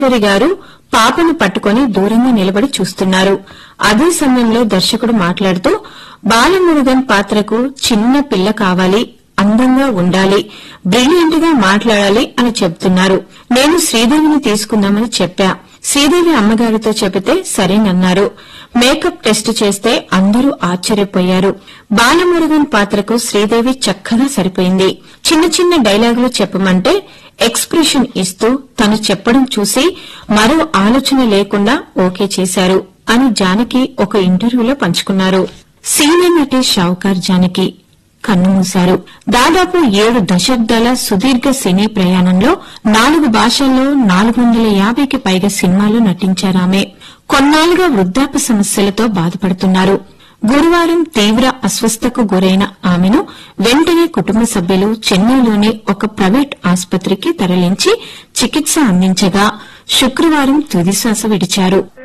ఈశ్వరి గారు పాపను పట్టుకొని దూరంగా నిలబడి చూస్తున్నారు అదే సమయంలో దర్శకుడు మాట్లాడుతూ బాలమురుగన్ పాత్రకు చిన్న పిల్ల కావాలి అందంగా ఉండాలి బ్రిలియంట్ గా మాట్లాడాలి అని చెప్తున్నారు నేను శ్రీదేవిని తీసుకుందామని చెప్పా శ్రీదేవి అమ్మగారితో చెబితే సరేనన్నారు మేకప్ టెస్ట్ చేస్తే అందరూ ఆశ్చర్యపోయారు బాలమురుగన్ పాత్రకు శ్రీదేవి చక్కగా సరిపోయింది చిన్న చిన్న డైలాగులు చెప్పమంటే ఎక్స్ప్రెషన్ ఇస్తూ తను చెప్పడం చూసి మరో ఆలోచన లేకుండా ఓకే చేశారు అని జానకి ఒక ఇంటర్వ్యూలో పంచుకున్నారు సీనియర్ నటి షావుకార్ జానకి కన్నుమూశారు దాదాపు ఏడు దశాబ్దాల సుదీర్ఘ సినీ ప్రయాణంలో నాలుగు భాషల్లో నాలుగు వందల యాభైకి పైగా సినిమాలు నటించారామె కొన్నాళ్లుగా వృద్ధాప్య సమస్యలతో బాధపడుతున్నారు గురువారం తీవ్ర అస్వస్థకు గురైన ఆమెను వెంటనే కుటుంబ సభ్యులు చెన్నైలోని ఒక ప్రైవేట్ ఆసుపత్రికి తరలించి చికిత్స అందించగా శుక్రవారం తుదిశ్వాస విడిచారు